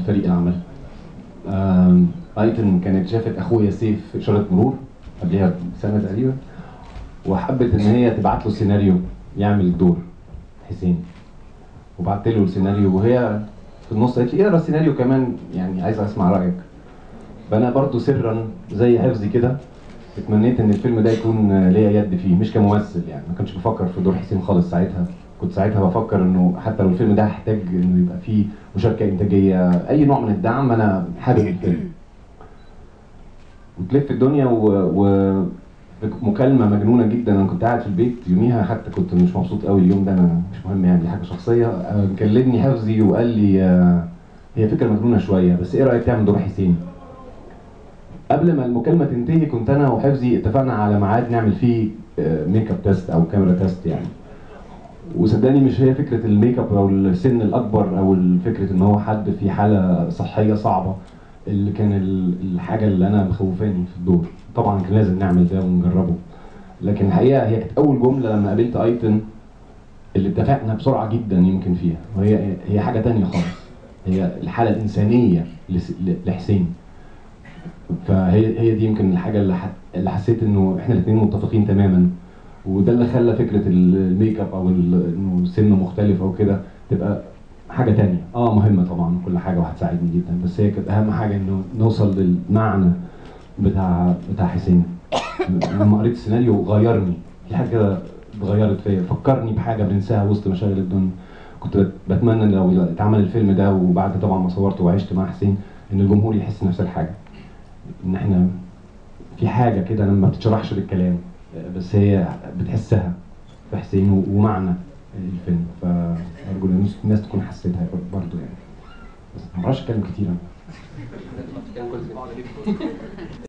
فريق العمل آم، ايتن كانت شافت اخويا سيف في اشاره مرور قبلها بسنه تقريبا وحبت ان هي تبعت له سيناريو يعمل الدور حسين وبعت له السيناريو وهي في النص قالت لي اقرا السيناريو كمان يعني عايزه اسمع رايك فانا برضو سرا زي حفظي كده اتمنيت ان الفيلم ده يكون ليا يد فيه مش كممثل يعني ما كنتش بفكر في دور حسين خالص ساعتها كنت ساعتها بفكر انه حتى لو الفيلم ده هيحتاج انه يبقى فيه مشاركه انتاجيه اي نوع من الدعم انا حابب الفيلم وتلف الدنيا و, و... مكالمه مجنونه جدا انا كنت قاعد في البيت يوميها حتى كنت مش مبسوط قوي اليوم ده انا مش مهم يعني دي حاجه شخصيه آه، كلمني حفظي وقال لي آه، هي فكره مجنونه شويه بس ايه رايك تعمل دور حسين قبل ما المكالمه تنتهي كنت انا وحفظي اتفقنا على ميعاد نعمل فيه آه، ميك اب تيست او كاميرا تيست يعني وصدقني مش هي فكره الميك اب او السن الاكبر او فكره ان هو حد في حاله صحيه صعبه اللي كان ال- الحاجه اللي انا مخوفاني في الدور طبعا كان لازم نعمل ده ونجربه لكن الحقيقه هي كانت اول جمله لما قابلت ايتن اللي اتفقنا بسرعه جدا يمكن فيها وهي هي حاجه تانية خالص هي الحاله الانسانيه لس- لحسين فهي هي دي يمكن الحاجه اللي ح- اللي حسيت انه احنا الاثنين متفقين تماما وده اللي خلى فكره ال- الميك اب او ال- انه سن مختلف او كده تبقى حاجه تانية اه مهمه طبعا كل حاجه وهتساعدني جدا بس هي كانت اهم حاجه انه نوصل للمعنى بتاع بتاع حسين لما قريت السيناريو غيرني في حاجه كده اتغيرت فيا فكرني بحاجه بنساها وسط مشاغل الدنيا كنت بت- بتمنى إن لو اتعمل الفيلم ده وبعد طبعا ما صورته وعشت مع حسين ان الجمهور يحس نفس الحاجه ان احنا في حاجه كده لما ما بتتشرحش بالكلام بس هي بتحسها في حسين و- ومعنى الفيلم فارجو ان الناس- الناس تكون حسيتها برضه يعني بس ما بعرفش اتكلم كتير أنا.